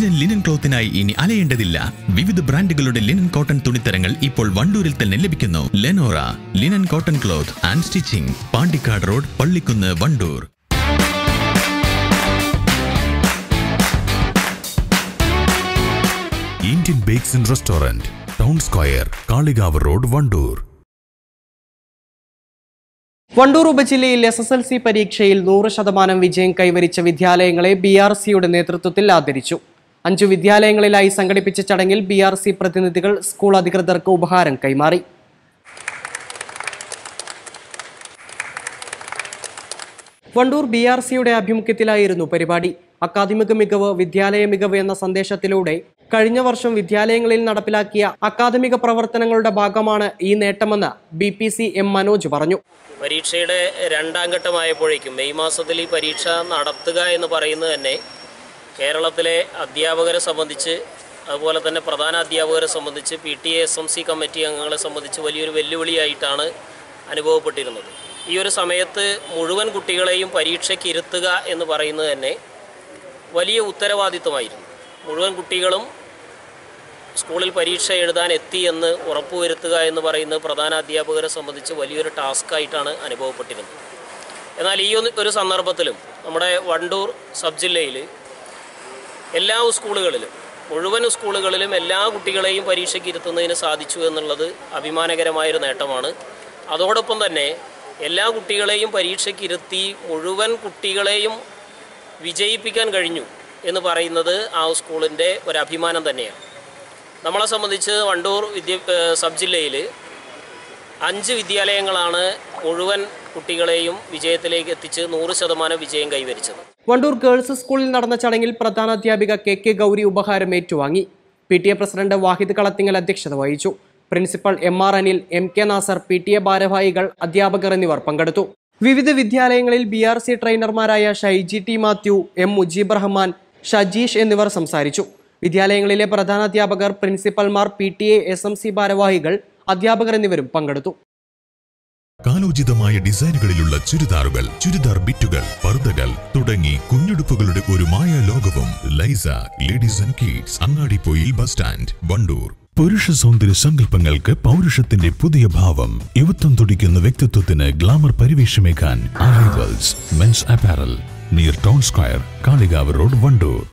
original linen ക്ലോത്തിനായി ഇനി അലയേണ്ടതില്ല വിവിധ ബ്രാൻഡുകളുടെ ലിനൻ കോട്ടൺ തുണിത്തരങ്ങൾ ഇപ്പോൾ വണ്ടൂരിൽ തന്നെ ലഭിക്കുന്നു Lenora linen cotton cloth and stitching Pandikkad road Pallikkunnu Wandoor Indian bakes and restaurant town square Kalikavu road Wandoor Wandoor ഉപജില്ലയിൽ എസ് എസ് എൽ സി പരീക്ഷയിൽ നൂറ് ശതമാനം വിജയം കൈവരിച്ച വിദ്യാലയങ്ങളെ ബി ആർ സിയുടെ നേതൃത്വത്തിൽ ആദരിച്ചു അഞ്ചു വിദ്യാലയങ്ങളിലായി സംഘടിപ്പിച്ച ചടങ്ങിൽ ബി ആർ സി പ്രതിനിധികൾ സ്കൂൾ അധികൃതർക്ക് ഉപഹാരം കൈമാറി വണ്ടൂർ ബി ആർ സിയുടെ ആഭിമുഖ്യത്തിലായിരുന്നു പരിപാടി അക്കാദമിക മികവ് വിദ്യാലയ മികവ് എന്ന സന്ദേശത്തിലൂടെ കഴിഞ്ഞ വർഷം വിദ്യാലയങ്ങളിൽ നടപ്പിലാക്കിയ അക്കാദമിക പ്രവർത്തനങ്ങളുടെ ഭാഗമാണ് ഈ നേട്ടമെന്ന് B P C M Manoj പറഞ്ഞു പരീക്ഷയുടെ രണ്ടാം ഘട്ടമായപ്പോഴേക്കും മെയ് മാസത്തിൽ ഈ പരീക്ഷ നടത്തുക എന്ന് പറയുന്നത് തന്നെ കേരളത്തിലെ അധ്യാപകരെ സംബന്ധിച്ച് അതുപോലെ തന്നെ പ്രധാന അധ്യാപകരെ സംബന്ധിച്ച് P T A S M C committee അംഗങ്ങളെ സംബന്ധിച്ച് വലിയൊരു വെല്ലുവിളിയായിട്ടാണ് അനുഭവപ്പെട്ടിരുന്നത് ഈ ഒരു സമയത്ത് മുഴുവൻ കുട്ടികളെയും പരീക്ഷയ്ക്ക് ഇരുത്തുക എന്ന് പറയുന്നത് തന്നെ വലിയ ഉത്തരവാദിത്വമായിരുന്നു മുഴുവൻ കുട്ടികളും സ്കൂളിൽ പരീക്ഷ എഴുതാൻ എത്തി എന്ന് ഉറപ്പുവരുത്തുക എന്ന് പറയുന്നത് പ്രധാന അധ്യാപകരെ സംബന്ധിച്ച് വലിയൊരു ടാസ്ക്കായിട്ടാണ് അനുഭവപ്പെട്ടിരുന്നത് എന്നാൽ ഈ ഒന്ന് ഒരു സന്ദർഭത്തിലും നമ്മുടെ വണ്ടൂർ സബ് ജില്ലയിൽ എല്ലാ സ്കൂളുകളിലും മുഴുവൻ സ്കൂളുകളിലും എല്ലാ കുട്ടികളെയും പരീക്ഷയ്ക്ക് ഇരുത്തുന്നതിന് സാധിച്ചു എന്നുള്ളത് അഭിമാനകരമായൊരു നേട്ടമാണ് അതോടൊപ്പം തന്നെ എല്ലാ കുട്ടികളെയും പരീക്ഷയ്ക്ക് ഇരുത്തി മുഴുവൻ കുട്ടികളെയും വിജയിപ്പിക്കാൻ കഴിഞ്ഞു എന്ന് പറയുന്നത് ആ സ്കൂളിൻ്റെ ഒരു അഭിമാനം തന്നെയാണ് നമ്മളെ സംബന്ധിച്ച് വണ്ടൂർ വിദ്യ ഏഹ് സബ് ജില്ലയിൽ അഞ്ച് വിദ്യാലയങ്ങളാണ് മുഴുവൻ കുട്ടികളെയും വിജയത്തിലേക്ക് എത്തിച്ച് നൂറ് ശതമാനം വിജയം കൈവരിച്ചത് വണ്ടൂർ ഗേൾസ് സ്കൂളിൽ നടന്ന ചടങ്ങിൽ പ്രധാനാധ്യാപിക കെ കെ ഗൗരി ഉപഹാരം ഏറ്റുവാങ്ങി P T A president Wahid Kalathingal അധ്യക്ഷത വഹിച്ചു principal M R Anil M K Nasar P T A ഭാരവാഹികൾ അധ്യാപകർ എന്നിവർ പങ്കെടുത്തു വിവിധ വിദ്യാലയങ്ങളിൽ ബി ആർ സി ട്രെയിനർമാരായ ഷൈജി ടി മാത്യു എം മുജീബ് റഹ്മാൻ ഷജീഷ് എന്നിവർ സംസാരിച്ചു വിദ്യാലയങ്ങളിലെ പ്രധാനാധ്യാപകർ പ്രിൻസിപ്പൽമാർ P T A S M C ഭാരവാഹികൾ അധ്യാപകർ എന്നിവരും പങ്കെടുത്തു കാലോചിതമായ ഡിസൈനുകളിലുള്ള ചുരിദാറുകൾ ചുരിദാർ ബിറ്റുകൾ പർദ്ദകൾ തുടങ്ങി കുഞ്ഞുടുപ്പുകളുടെ ഒരു മായ ലോകവും ലൈസ ladies and kids Angadippoyil bus stand Wandoor പുരുഷ സൗന്ദര്യ സങ്കല്പങ്ങൾക്ക് പൗരുഷത്തിന്റെ പുതിയ ഭാവം യുവത്വം തുടിക്കുന്ന വ്യക്തിത്വത്തിന് ഗ്ലാമർ പരിവേഷമേക്കാൻ arrivals men's apparel near town square Kalikavu road Wandoor